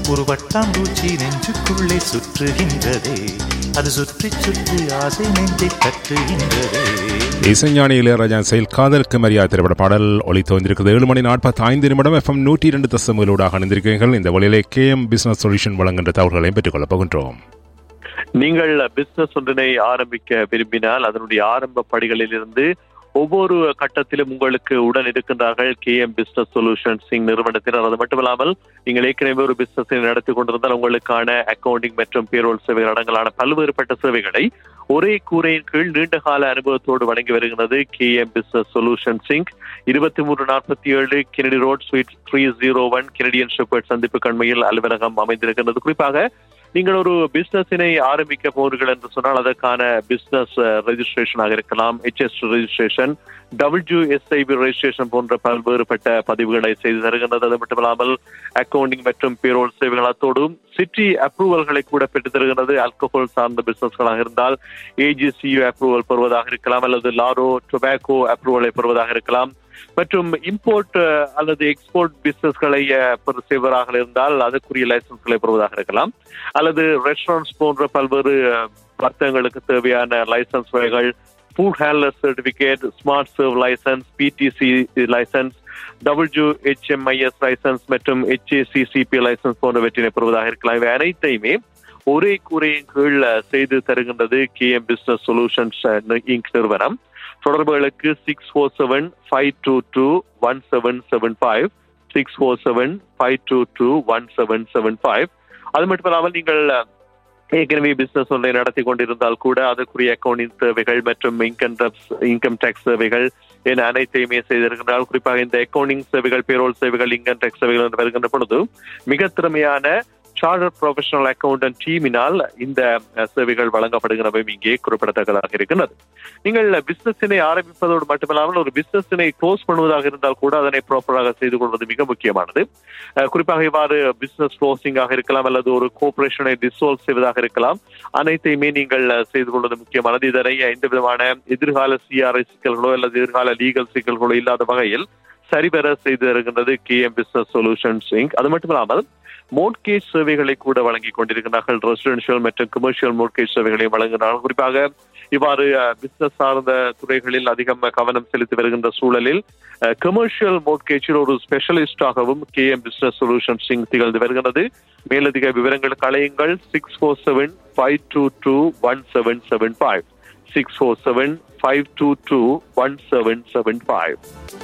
ஒரு வட்டாம்பூச்சி நெஞ்சுக்குள்ளே சுற்றுகின்றதே அது சுற்றி சுற்றி ஆசை நெஞ்சை தட்டுகின்றதே இசைஞானி இளையராஜா செயல் காதலுக்கு மரியாதை திரைப்பட பாடல் ஒளி தோன்றிருக்கிறது ஏழு மணி நாற்பத்தி ஐந்து நிமிடம் எஃப்எம் நூற்றி இரண்டு தசமங்களூடாக அணிந்திருக்கிறீர்கள் இந்த வழியிலே கே எம் பிசினஸ் சொல்யூஷன் வழங்குகின்ற தகவல்களையும் பெற்றுக்கொள்ளப் போகின்றோம் நீங்கள் பிசினஸ் ஒன்றினை ஆரம்பிக்க விரும்பினால் அதனுடைய ஆரம்ப படிகளில் இருந்து ஒவ்வொரு கட்டத்திலும் உங்களுக்கு உடன் இருக்கின்றார்கள் கே எம் பிசினஸ் சொல்யூஷன்ஸ் நிறுவனத்தினர் அது மட்டுமில்லாமல் நீங்கள் ஏற்கனவே ஒரு பிசினஸை நடத்தி கொண்டிருந்தால் உங்களுக்கான அக்கவுண்டிங் மற்றும் பேரோல் சேவைகள் அடங்கலான பல்வேறுபட்ட சேவைகளை ஒரே கூரையின் கீழ் நீண்ட கால அனுபவத்தோடு வழங்கி வருகிறது K M business solution inc இருபத்தி மூன்று நாற்பத்தி ஏழு Kennedy road suite three zero one Kennedy and Sheppard சந்திப்பு கண்மையில் அலுவலகம் அமைந்திருக்கின்றது குறிப்பாக நீங்கள் ஒரு பிசினஸினை ஆரம்பிக்க போறீர்கள் என்று சொன்னால் அதற்கான பிசினஸ் ரெஜிஸ்ட்ரேஷனாக இருக்கலாம் ஹெச்எஸ் ரெஜிஸ்ட்ரேஷன் டபிள்யூஎஸ்ஐபி ரெஜிஸ்ட்ரேஷன் போன்ற பல்வேறுபட்ட பதிவுகளை செய்து தருகின்றது அது மட்டுமில்லாமல் அக்கவுண்டிங் மற்றும் பேரோல் சேவைகள் அத்தோடும் சிட்டி அப்ரூவல்களை கூட பெற்றுத் தருகிறது ஆல்கஹால் சார்ந்த பிசினஸ்களாக இருந்தால் ஏஜிசியு அப்ரூவல் பெறுவதாக இருக்கலாம் அல்லது லாரோ டொபாக்கோ அப்ரூவலை பெறுவதாக இருக்கலாம் மற்றும் இம்போர்ட் அல்லது எக்ஸ்போர்ட் பிசினஸ்களை செய்வதாக இருந்தால் அதற்குரிய லைசன்ஸ்களை பெறுவதாக இருக்கலாம் அல்லது ரெஸ்டாரண்ட்ஸ் போன்ற பல்வேறு வர்த்தகங்களுக்கு தேவையான லைசன்ஸ் வகைகள் food handler certificate smart serve licence PTC licence W HMIS licence மற்றும் ஹெச்ஏசிசிபி லைசன்ஸ் போன்றவற்றினை பெறுவதாக இருக்கலாம் இவை அனைத்தையுமே ஒரே கூரையின் கீழ் செய்து தருகின்றது K M business solutions inc நிறுவனம் தொடர்புகளுக்கு six four seven five two two one seven seven five six four seven five two two one seven seven five அது மட்டுமல்லாமல் நீங்கள் ஏற்கனவே பிசினஸ் ஒன்றை நடத்தி கொண்டிருந்தால் கூட அதற்குரிய அக்கௌண்டிங் சேவைகள் மற்றும் இன்கம் டேக்ஸ் இன்கம் டேக்ஸ் சேவைகள் என அனைத்தையுமே செய்திருக்கின்றால் குறிப்பாக இந்த அக்கௌண்டிங் சேவைகள் பேரோல் சேவைகள் இன்கம் டேக்ஸ் சேவைகள் என்று வருகின்ற பொழுது மிக திறமையான சார்டர் ப்ரொஃபஷனல் அக்கௌண்டன்ட் டீமினால் இந்த சேவைகள் வழங்கப்படுகிறவை இங்கே குறிப்பிடத்தக்கதாக இருக்கிறது நீங்கள் பிசினஸினை ஆரம்பிப்பதோடு மட்டுமில்லாமல் ஒரு பிசினஸினை க்ளோஸ் பண்ணுவதாக இருந்தால் கூட அதனை ப்ராப்பராக செய்து கொள்வது மிக முக்கியமானது குறிப்பாக இவ்வாறு பிசினஸ் க்ளோசிங்காக இருக்கலாம் அல்லது ஒரு கோஆபரேஷனை டிசால்வ் செய்வதாக இருக்கலாம் அனைத்தையுமே நீங்கள் செய்து கொள்வது முக்கியமானது இதனை எந்த விதமான எதிர்கால சிஆர்ஐ சிக்கல்களோ அல்லது எதிர்கால லீகல் சிக்கல்களோ இல்லாத வகையில் சரிவர செய்து தருகின்றது K M business solutions inc அது மட்டுமில்லாமல் மோட்கேஜ் சேவைகளை கூட வழங்கி கொண்டிருக்கிறார்கள் ரெசிடென்ஷியல் மற்றும் கமர்ஷியல் மோட்கேஜ் சேவைகளையும் வழங்குகிறார்கள் குறிப்பாக இவ்வாறு பிசினஸ் சார்ந்த துறைகளில் அதிகம் கவனம் செலுத்தி வருகின்ற சூழலில் கமர்ஷியல் மோட்கேஜில் ஒரு ஸ்பெஷலிஸ்டாகவும் கே எம் பிசினஸ் சொல்யூஷன் சிங் திகழ்ந்து வருகிறது மேலதிக விவரங்களுக்கு அழையுங்கள் six four seven five two two one seven seven five six four seven five two two one seven seven five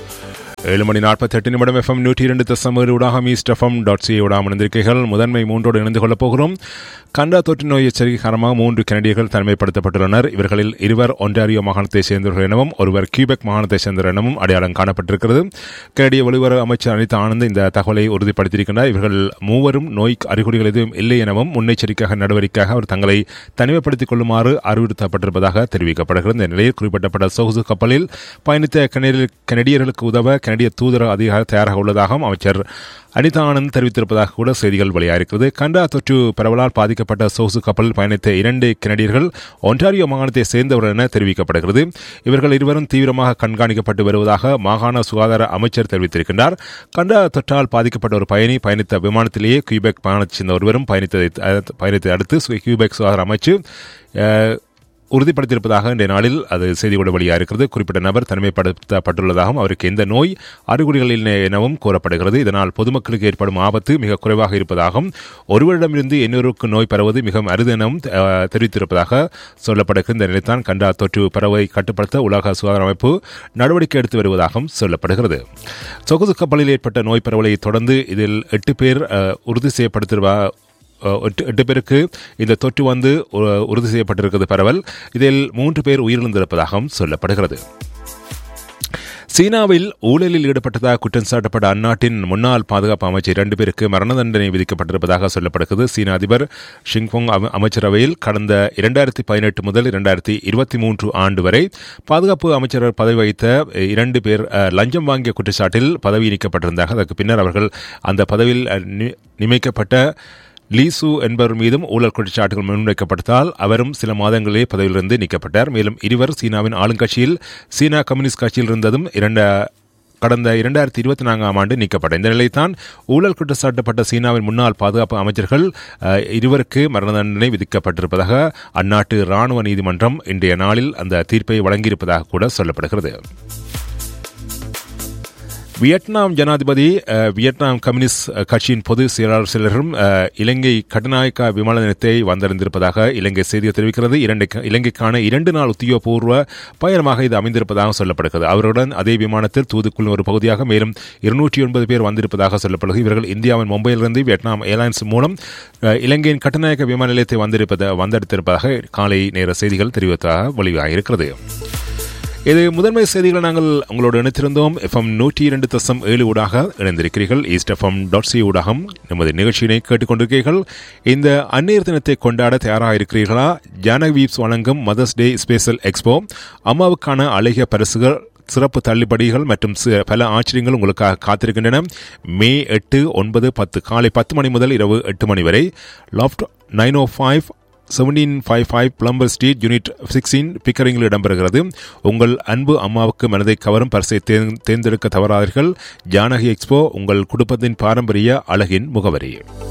ஏழு மணி நாற்பத்தி எட்டு நிமிடம் எஃப்எம் நூற்றி இரண்டு தசம் ஏழு ஊடாக மீஸ்ட் எஃப்எம் டாட் சி ஊடாக இணைந்திருக்கீர்கள் முதன்மை மூன்றோடு இணைந்து கொள்ளப் போகிறோம் கண்டா தொற்று நோய் எச்சரிக்கை காரணமாக மூன்று கனடியர்கள் தனிமைப்படுத்தப்பட்டுள்ளனர் இவர்களில் இருவர் ஒன்டாரியோ மாகாணத்தை சேர்ந்தவர்கள் எனவும் ஒருவர் கியூபெக் மாகாணத்தை சேர்ந்தவர் எனவும் அடையாளம் காணப்பட்டிருக்கிறது கனடிய வெளியுறவு அமைச்சர் அனிதா ஆனந்த் இந்த தகவலை உறுதிப்படுத்தியிருக்கிறார் இவர்கள் மூவரும் நோய் அறிகுறிகள் எதுவும் இல்லை எனவும் முன்னெச்சரிக்கையாக நடவடிக்கையாக அவர் தங்களை தனிமைப்படுத்திக் கொள்ளுமாறு அறிவுறுத்தப்பட்டிருப்பதாக தெரிவிக்கப்படுகிறது இந்த நிலையில் குறிப்பிடப்பட்ட சொகுசு கப்பலில் பயணித்த கனடியர்களுக்கு உதவ கனடிய தூதர அதிகாரி தயாராக உள்ளதாகவும் அமைச்சர் அனிதா ஆனந்த் தெரிவித்திருப்பதாக கூட செய்திகள் வெளியாகிறது கண்டா தொற்று பரவலால் பாதிக்கப்பட்ட சொகுசு கப்பலில் பயணித்த இரண்டு கனடியர்கள் ஒன்டாரியோ மாகாணத்தை சேர்ந்தவர்கள் என தெரிவிக்கப்படுகிறது இவர்கள் இருவரும் தீவிரமாக கண்காணிக்கப்பட்டு வருவதாக மாகாண சுகாதார அமைச்சர் தெரிவித்திருக்கின்றார் கண்டா தொற்றால் பாதிக்கப்பட்ட ஒரு பயணி பயணித்த விமானத்திலேயே கியூபெக் மாகாணத்தைச் சேர்ந்த ஒருவரும் பயணித்ததை பயணித்தை அடுத்து கியூபெக் சுகாதார அமைச்சு உறுதிப்படுத்தியிருப்பதாக இன்றைய நாளில் அது செய்தி கூட வெளியாக இருக்கிறது குறிப்பிட்ட நபர் தனிமைப்படுத்தப்பட்டுள்ளதாகவும் அவருக்கு எந்த நோய் அறிகுறிகளில் எனவும் கூறப்படுகிறது இதனால் பொதுமக்களுக்கு ஏற்படும் ஆபத்து மிக குறைவாக இருப்பதாகவும் ஒருவரிடமிருந்து இன்னொருக்கு நோய் பரவது மிகவும் அரிது எனவும் தெரிவித்திருப்பதாக சொல்லப்படுகிற இந்த நிலைத்தான் கண்டா தொற்று பரவை கட்டுப்படுத்த உலக சுகாதார அமைப்பு நடவடிக்கை எடுத்து வருவதாகவும் சொல்லப்படுகிறது சொகுசு கப்பலில் ஏற்பட்ட நோய் பரவலை தொடர்ந்து இதில் எட்டு பேர் உறுதி செய்யப்படுத்திருவா எட்டு பேருக்கு இந்த தொற்று வந்து உறுதி செய்யப்பட்டிருக்கிறது பரவல் இதில் மூன்று பேர் உயிரிழந்திருப்பதாகவும் சொல்லப்படுகிறது சீனாவில் ஊழலில் ஈடுபட்டதாக குற்றம் சாட்டப்பட்ட அந்நாட்டின் முன்னாள் பாதுகாப்பு அமைச்சர் இரண்டு பேருக்கு மரண தண்டனை விதிக்கப்பட்டிருப்பதாக சொல்லப்படுகிறது சீன அதிபர் ஷிங்போங் அமைச்சரவையில் கடந்த இரண்டாயிரத்தி பதினெட்டு முதல் இரண்டாயிரத்தி இருபத்தி மூன்று ஆண்டு வரை பாதுகாப்பு அமைச்சர் பதவி வகித்த இரண்டு பேர் லஞ்சம் வாங்கிய குற்றச்சாட்டில் பதவி நீக்கப்பட்டிருந்தார்கள் அதற்கு பின்னர் அவர்கள் அந்த பதவியில் நியமிக்கப்பட்ட லீசு என்பவர் மீதும் ஊழல் குற்றச்சாட்டுகள் முன்வைக்கப்பட்டதால் அவரும் சில மாதங்களே பதவியிலிருந்து நீக்கப்பட்டார் மேலும் இருவர் சீனாவின் ஆளுங்கட்சியில் சீனா கம்யூனிஸ்ட் கட்சியில் இருந்ததும் இரண்டு கடந்த இரண்டாயிரத்தி இருபத்தி நான்காம் ஆண்டு நீக்கப்பட்ட இந்த நிலைத்தான் ஊழல் குற்றச்சாட்டப்பட்ட சீனாவின் முன்னாள் பாதுகாப்பு அமைச்சர்கள் அஹ், இருவருக்கு மரண தண்டனை விதிக்கப்பட்டிருப்பதாக அந்நாட்டு ராணுவ நீதிமன்றம் இன்றைய நாளில் அந்த தீர்ப்பை வழங்கியிருப்பதாக கூட சொல்லப்படுகிறது வியட்நாம் ஜனாதிபதி அஹ், வியட்நாம் கம்யூனிஸ்ட் அஹ், கட்சியின் பொதுச் செயலாளர் சிலரும் அஹ், இலங்கை கட்டுநாயக்கா விமான நிலையத்தை வந்தடைந்திருப்பதாக இலங்கை செய்தி தெரிவிக்கிறது இரண்டு இலங்கைக்கான இரண்டு நாள் உத்தியோகபூர்வ பயணமாக இது அமைந்திருப்பதாக சொல்லப்படுகிறது அவருடன் அதே விமானத்தில் தூதுக்குழு ஒரு பகுதியாக மேலும் இருநூற்றி ஒன்பது பேர் வந்திருப்பதாக சொல்லப்படுகிறது இவர்கள் இந்தியாவின் மும்பையிலிருந்து வியட்நாம் ஏர்லைன்ஸ் மூலம் அஹ், இலங்கையின் கட்டுநாயக்க விமான நிலையத்தை வந்திருப்பத வந்தெடுத்திருப்பதாக காலை நேர செய்திகள் தெரிவித்ததாக வெளியாகியிருக்கிறது இது முதன்மை செய்திகளை நாங்கள் உங்களோடு இணைத்திருந்தோம் எஃப்எம் நூற்றி இரண்டு தசம் ஏழு ஊடாக இணைந்திருக்கிறீர்கள் ஈஸ்ட் எஃப்எம் டாட் சி ஊடாகம் நமது நிகழ்ச்சியினை கேட்டுக்கொண்டிருக்கிறீர்கள் இந்த அந்நீர் தினத்தை கொண்டாட தயாராக இருக்கிறீர்களா ஜானக் வீப்ஸ் வழங்கும் மதர்ஸ் டே ஸ்பெஷல் எக்ஸ்போ அம்மாவுக்கான அழகிய பரிசுகள் சிறப்பு தள்ளுபடிகள் மற்றும் சி- பல ஆச்சரியங்கள் உங்களுக்காக காத்திருக்கின்றன மே எட்டு ஒன்பது பத்து காலை பத்து மணி முதல் இரவு எட்டு மணி வரை loft nine O five seventeen five five plumber street unit sixteen பிக்கரிங்கில் இடம்பெறுகிறது உங்கள் அன்பு அம்மாவுக்கு மனதை கவரும் பரிசை தேர்ந்தெடுக்க தவறாதீர்கள் ஜானகி எக்ஸ்போ உங்கள் குடும்பத்தின் பாரம்பரிய அழகின் முகவரி